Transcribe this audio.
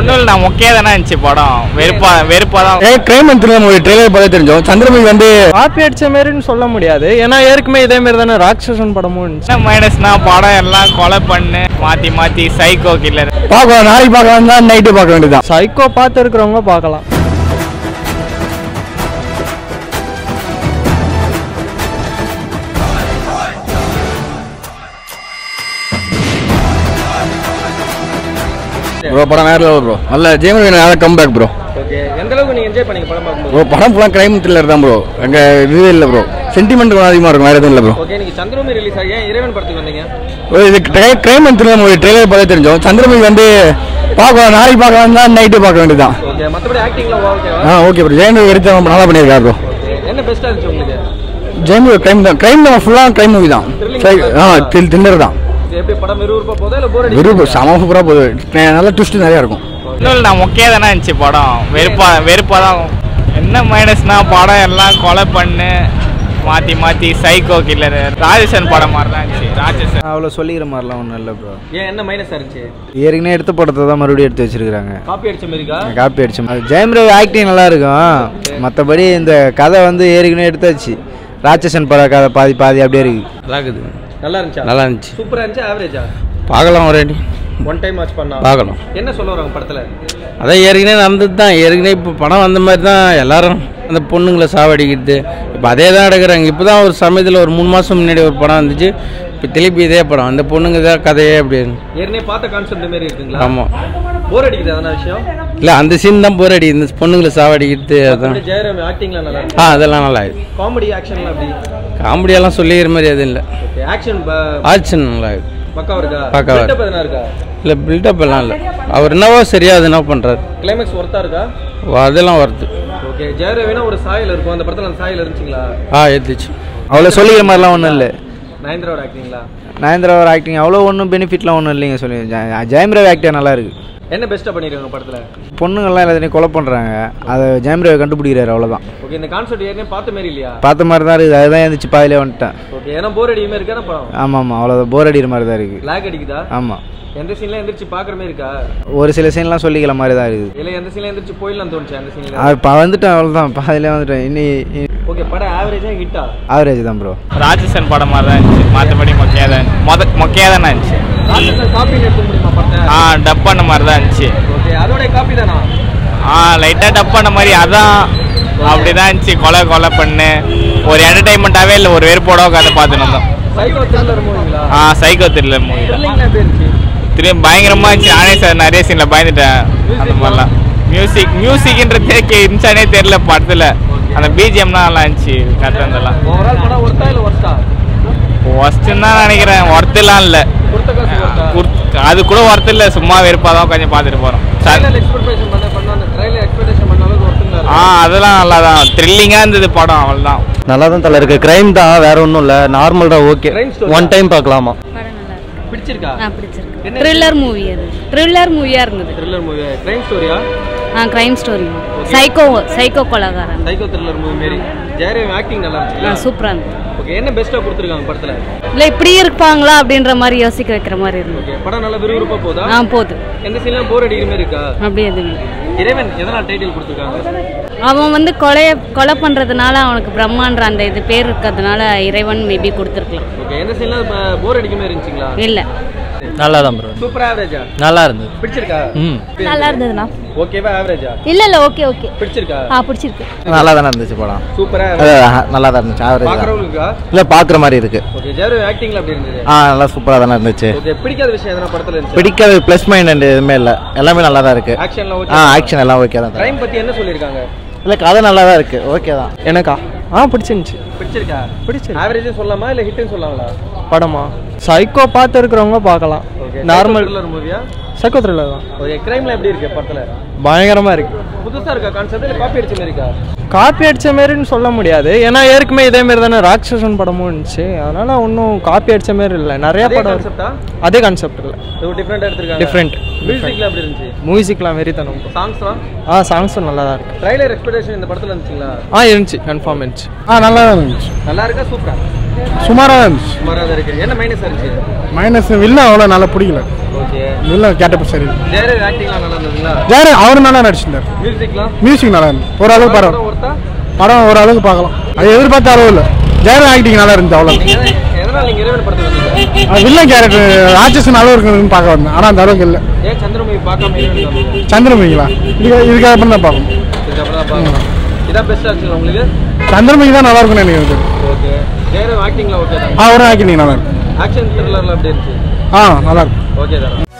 ஒன்றும் இல்லை நான் மொக்கையாக தானே இருந்துச்சு படம் வெறுப்பா வெறுப்பாக தான் a crime and movie trailer பார்த்தே தெரிஞ்சோம் சந்திரமுகி வந்து காப்பி அடிச்ச மாரின்னு சொல்ல முடியாது ஏன்னா ஏற்கனவே இதே மாதிரி தானே ராட்சசன் படமும் இருந்துச்சு என்ன மைனஸ்னா படம் எல்லாம் கொலை பண்ணு மாற்றி மாற்றி சைக்கோ கில்லர் பார்க்கலாம் நாளைக்கு பார்க்கலாம் தான் நைட்டு பார்க்க வேண்டியதான் சைக்கோ பார்த்து இருக்கிறவங்க பார்க்கலாம் ப்ரோ படம் வேற லெவல் ப்ரோ நல்ல ஜெயமணி நல்ல கம் பேக் ப்ரோ ஓகே எந்த அளவுக்கு நீங்க என்ஜாய் பண்ணீங்க படம் பார்க்கும்போது ப்ரோ படம் ஃபுல்லாக கிரைம் த்ரில்லர் தான் ப்ரோ எங்க இதுவே இல்லை ப்ரோ சென்டிமெண்ட் அதிகமாக இருக்கும் வேற எதுவும் இல்லை ப்ரோ ஓகே நீங்க சந்திரமுகி ரிலீஸ் ஆகி ஏன் இறைவன் படத்துக்கு வந்தீங்க ப்ரோ இது crime and thriller movie trailer பார்த்தே தெரிஞ்சோம் சந்திரமுகி வந்து பார்க்கலாம் நாளைக்கு பார்க்கலாம் தான் நைட்டு பார்க்க வேண்டியதான் ஓகே மற்றபடி ஆக்டிங்லாம் ஓகேவா ஆ ஓகே ப்ரோ ஜெயமணி எடுத்து நல்லா பண்ணியிருக்காரு ப்ரோ என்ன பெஸ்ட்டாக இருந்துச்சு உங்களுக்கு ஜெயமணி கிரைம் தான் கிரைம் தான் ஃபுல்லாக கிரைம் மூவி தான் சரி, ஆ தில் தில்லர் தான் இது எப்படி படம் விறுவிறுப்பா போதா இல்லை போர் அடி வெறும் செம சூப்பராக போகுது நெ- நல்ல ட்விஸ்ட் நிறையா இருக்கும் ஒன்றும் இல்லை நான் மொக்கையாக தானே இருந்துச்சு படம் வெறுப்பா வெறுப்பாக தான் என்ன மைனஸ்னா படம் எல்லாம் கொலை பண்ணு மாற்றி மாற்றி சைக்கோ கில்லர் ராஜசன் படம் மாதிரி தான் இருந்துச்சு ராட்சசன் அவ்வளோ சொல்லிக்கிற மாதிரிலாம் ஒன்றும் இல்லை ப்ரோ ஏன் என்ன மைனஸாக இருந்துச்சு ஏற்கனவே எடுத்த படத்தை தான் மறுபடியும் எடுத்து வச்சிருக்காங்க காப்பி அடிச்ச மாதிரிக்கா காப்பி அடிச்ச மாதிரி ஜெயம் ரவி ஆக்டிங் நல்லா இருக்கும் மற்றபடி இந்த கதை வந்து ஏற்கனவே எடுத்தாச்சு ராட்சசன் பட கதை பாதி பாதி அப்படியே இருக்கு நல்லா இருக்குது நல்லா இருந்துச்சா நல்லா இருந்துச்சு சூப்பராக இருந்துச்சு ஆவரேஜா பார்க்கலாம் ஒரு அடி ஒன் டைம் வாட்ச் பண்ணா பார்க்கலாம் என்ன சொல்ல வராங்க படத்தில் அதான் ஏற்கனவே நடந்தது தான் ஏற்கனவே இப்போ படம் வந்த மாதிரி தான் எல்லாரும் அந்த பொண்ணுங்களை சாவடிக்கிறது இப்போ அதே தான் எடுக்கிறாங்க இப்போ தான் ஒரு சமயத்தில் ஒரு மூணு மாதம் முன்னாடி ஒரு படம் வந்துச்சு இப்போ திருப்பி இதே படம் அந்த பொண்ணுங்க தான் கதையே அப்படி ஏற்கனவே பார்த்த கான்செப்ட் மாதிரி இருக்குங்களா ஆமாம் போர் அடிக்குது அதான விஷயம் இல்லை அந்த சீன் தான் போர் அடி இந்த பொண்ணுங்களை சாவடிக்கிறது அதான் மற்றபடி ஜெயராம் ஆக்டிங்லாம் நல்லா இருக்கு ஆ அதெல்லாம் நல்லா இருக்குது காமெடி ஆக்ஷன்லாம் அப்படி காமெடியெல்லாம் சொல்லிக்கிற மாதிரி எதுவும் இல்லை ஓகே ஆக்ஷன் ஆக்ஷன் நல்லா இருக்குது பக்காவா இருக்கா பக்காவா Build-up எதனா இருக்கா இல்லை பில்டப் எல்லாம் இல்லை அவர் என்னவோ சரியா அது என்ன பண்ணுறாரு கிளைமேக்ஸ் ஒர்த்தா இருக்கா அதெல்லாம் வருது ஓகே ஜெயரவினா ஒரு சாயல் இருக்கும் அந்த படத்தில் அந்த சாயல் இருந்துச்சுங்களா ஆ ஏற்றுச்சு அவ்வளோ சொல்லிக்கிற மாதிரிலாம் ஒன்றும் இல்லை நயன்தராவோட ஆக்டிங்களா நயன்தராவர் ஆக்டிங் அவ்வளோ ஒன்றும் பெனிஃபிட்லாம் ஒன்றும் இல்லைங்க சொல்லி ஜெ- ஜெயம் ரவி ஆக்டிங் நல்லா இருக்கு என்ன பெஸ்ட்டாக பண்ணியிருக்காங்க படத்தில் பொண்ணுங்கள்லாம் எல்லாத்தையும் கொலை பண்ணுறாங்க அதை ஜெயம் ரவி கண்டுபிடிக்கிறாரு அவ்வளோதான் ஓகே இந்த கான்செப்ட் ஏற்கனவே பார்த்த மாதிரி இல்லையா பார்த்த மாதிரி தான் இருக்குது அதுதான் எழுந்துச்சு பாதியிலே வந்துட்டேன் ஓகே ஏன்னா போர் அடிக்குமே இருக்கான படம் ஆமாம் ஆமாம் அவ்வளோதான் போர் அடிக்கிற மாதிரி தான் இருக்குது லேக் அடிக்குதா ஆமாம் எந்த சீன்ல எந்திரிச்சு பார்க்குற மாதிரி இருக்கா ஒரு சில சீன்லாம் சொல்லிக்கிற மாதிரி தான் இருக்குது இல்லை எந்த சீன்ல எந்திரிச்சு போயிடலாம் தோணுச்சு அந்த சீன்ல அது இப்போ வந்துட்டேன் அவ்வளோதான் பாதியிலே வந்துட்டேன் இன்னி ஓகே படம் ஆவரேஜாக ஹிட்டா ஆவரேஜ் தான் ப்ரோ ராட்சசன் படம் மாதிரி தான் இருந்துச்சு மற்றபடி மொக்கையாக தான் மொத மொக்கையாக தானே இருந்துச்சு காப்பி எடுக்க முடியுமா படத்தை ஆ டப் பண்ண மாதிரி தான் இருந்துச்சு ஓகே அதோட காப்பி தானா ஆ லைட்டாக டப் பண்ண மாதிரி அதான் அப்படி தான் இருந்துச்சு கொலை கொலை பண்ணு ஒரு என்டர்டைன்மெண்ட்டாகவே இல்லை ஒரு வெறுப்போட உட்காந்து பார்த்துட்டு இருந்தோம் சைக்கோ த்ரில்லர் மூவிங்களா ஆ சைக்கோ த்ரில்லர் மூவி த்ரில்லிங்லாம் எப்படி இருந்துச்சு திரும்ப பயங்கரமாக இருந்துச்சு நானே சார் நிறைய சீனில் பயந்துட்டேன் அந்த மாதிரிலாம் மியூசிக் மியூசிக்ன்றதே கே இருந்துச்சானே தெரில படத்தில் அந்த பிஜிஎம்லாம் நல்லா இருந்துச்சு கரெக்டாக இருந்தெல்லாம் ஓவரால் படம் ஒர்த்தா இல்லை ஒர்ஸ்டா ஒர்ஸ்ட்டுன்னு தான் நினைக்கிறேன் ஒர்த்துலாம் இல்லை கொடுத்த காசு ஒர்த்தா அது கூட ஒர்த்து இல்லை சும்மா வெறுப்பாக தான் கொஞ்சம் பார்த்துட்டு போகிறோம் ட்ரைலர் எக்ஸ்பெக்டேஷன் பண்ண பண்ண அந்த ட்ரைலர் எக்ஸ்பெக்டேஷன் பண்ண அளவுக்கு ஒர்த்துங்களா ஆ அதெல்லாம் நல்லா தான் த்ரில்லிங்காக இருந்தது படம் அவ்வளோதான் நல்லா தான் தலை இருக்கு கிரைம் தான் வேற ஒன்றும் இல்லை நார்மல் தான் okay Crime story. One time பார்க்கலாமா படம் நல்லா இருக்கு பிடிச்சிருக்கா ஆ பிடிச்சிருக்கு த்ரில்லர் மூவி அது த்ரில்லர் மூவியாக இருந்தது த்ரில்லர் மூவி கிரைம் ஸ்டோரியா ஆ க்ரைம் ஸ்டோரி சைக்கோ சைக்கோ கொலகாரன் சைக்கோ த்ரில்லர் மூவி மாரி ஜெயரவி ஆக்டிங் நல்லா ஆ இருந்துச்சு சூப்பராக இருந்தது ஓகே என்ன பெஸ்ட்டாக கொடுத்துருக்காங்க படத்தில் இல்லை இப்படி இருப்பாங்களா அப்படின்ற மாதிரி யோசிக்க வைக்கிற மாதிரி இருந்தது ஓகே படம் நல்லா விறுவிறுப்பாக போதா ஆ போகுது எந்த சீன்லாம் போர் அடிக்கிற மாதிரி இருக்கா அப்படியே எதுவுமே இறைவன் எதனால் டைட்டில் கொடுத்துருக்காங்க அவன் வந்து கொலைய கொலை பண்ணுறதுனால அவனுக்கு பிரம்மான்ற அந்த இது பேர் இருக்கிறதுனால இறைவன் மேபி கொடுத்துருக்கலாம் ஓகே எந்த சீன்லாம் போர் அடிக்கிற மாதிரி இருந்துச்சுங்களா இல்லை நல்லா தான் ப்ரோ சூப்பர் ஆவரேஜா நல்லா இருந்தது பிடிச்சிருக்கா ம் நல்லா இருந்ததுண்ணா ஓகேவா ஆவரேஜா இல்ல இல்ல ஓகே ஓகே பிடிச்சிருக்கா ஆ பிடிச்சிருக்கு நல்லா தானே இருந்துச்சு படம் சூப்பரா நல்லா தான் இருந்துச்சு ஆவரேஜ் தான் பாக்குறவங்களுக்கா இல்லை பார்க்குற மாதிரி இருக்கு ஓகே ஜெயரவி ஆக்டிங்ல அப்படி இருந்தது ஆ நல்லா சூப்பராக தானே இருந்துச்சு ஓகே பிடிக்காத விஷயம் எதனா படத்துல இருந்துச்சு பிடிக்காத ப்ளஸ் மைண்ட் எதுவுமே இல்லை எல்லாமே நல்லா தான் இருக்கு ஆக்ஷன்லாம் ஆ ஓகே ஆக்ஷன் எல்லாம் ஓகே தான் கிரைம் பத்தி என்ன சொல்லியிருக்காங்க இல்லை கதை நல்லா தான் இருக்கு ஓகே தான் எனக்கா ஆ பிடிச்சிருந்துச்சு பிடிச்சிருக்கா பிடிச்சிருக்கு ஆவரேஜ் சொல்லலாமா இல்ல ஹிட்னு சொல்லலாங்களா படமா சைக்கோ பார்த்து இருக்கிறவங்க பார்க்கலாம் ஓகே நார்மல் த்ரில்லர் மூவியா சைக்கோ த்ரில்லர் தான் ஓகே கிரைம்ல எப்படி இருக்கு படத்துல பயங்கரமாக இருக்கு புதுசா இருக்கா கான்செப்ட் இல்ல காப்பி அடிச்ச மாதிரி இருக்கா காப்பி அடிச்ச மாரின்னு சொல்ல முடியாது ஏன்னா ஏற்கனவே இதே மாதிரி தானே ராட்சசன் படமும் இருந்துச்சு அதனால ஒன்றும் காப்பி அடிச்ச மாதிரி இல்லை நிறைய அதே படம் கான்செப்டா அதே கான்செப்ட் இல்லை இது டிஃபரெண்டா எடுத்திருக்காங்க Different. மியூசிக்ல எப்படி இருந்துச்சு மியூசிக்லாம் வெறி தனம் சாங்ஸ்லாம் ஆ சாங்ஸும் நல்லா தான் இருக்கு ட்ரைலர் எக்ஸ்பெக்டேஷன் இந்த படத்துல இருந்துச்சுங்களா ஆ இருந்துச்சு கன்ஃபார்ம் இருந்துச்சு ஆ நல்லா தான் இருந்துச்சு நல்லா இருக்கா சூப்பரா சுமாராக இருந்துச்சு சுமாரா தான் இருக்கு என்ன மைனஸ் இருந்துச்சு மைனஸ் வில்ல அவ்வளோ நல்லா பிடிக்கல ஓகே வில்ல கேட்டப்ப சரி ஜெயரவி ஆக்டிங்லாம் நல்லா இருந்தது பார்த்தீங்களா ஜெயராம் அவர் நல்லா நடிச்சிருந்தார் மியூசிக்லாம் மியூசிக் நல்லா இருந்துச்சு ஓரளவுக்கு பரவாயில்ல ஒருத்தா படம் ஓரளவுக்கு பார்க்கலாம் அது எதிர்பார்த்த அளவு இல்லை ஜெயராம் ஆக்டிங் நல்லா இருந்துச்சு அவ்வளோ எதனால் நீங்கள் இறைவன் படத்தை வந்தீங்க அது வில்லன் கேரக்டர் ராட்சசன் அளவு இருக்குன்னு பார்க்க வந்தேன் ஆனால் அந்த அளவுக்கு இல்லை ஏன் சந்திரமுகி பார்க்காம இறைவன் வந்தீங்க சந்திரமுகிங்களா இதுக்கு இதுக்காக அப்புறம் தான் பார்க்கணும் இதுக்கப்புறம் தான் பார்க்கலாம் இதான் பெஸ்ட் ஆச்சுங்களா உங்களுக்கு சந்திரமுகி தான் நல்லா இருக்கும்னு நினைக்கிறேன் ஓகே ஜெயராம் ஆக்டிங்லாம் ஓகே தான் அவரும் ஆக்டிங் நல்லா இருக்கும் ஆக்ஷன் த்ரில்லர்லாம் எப்படி இருந்துச்சு ஆ நல்லா இருக்கும் ஓகே தானே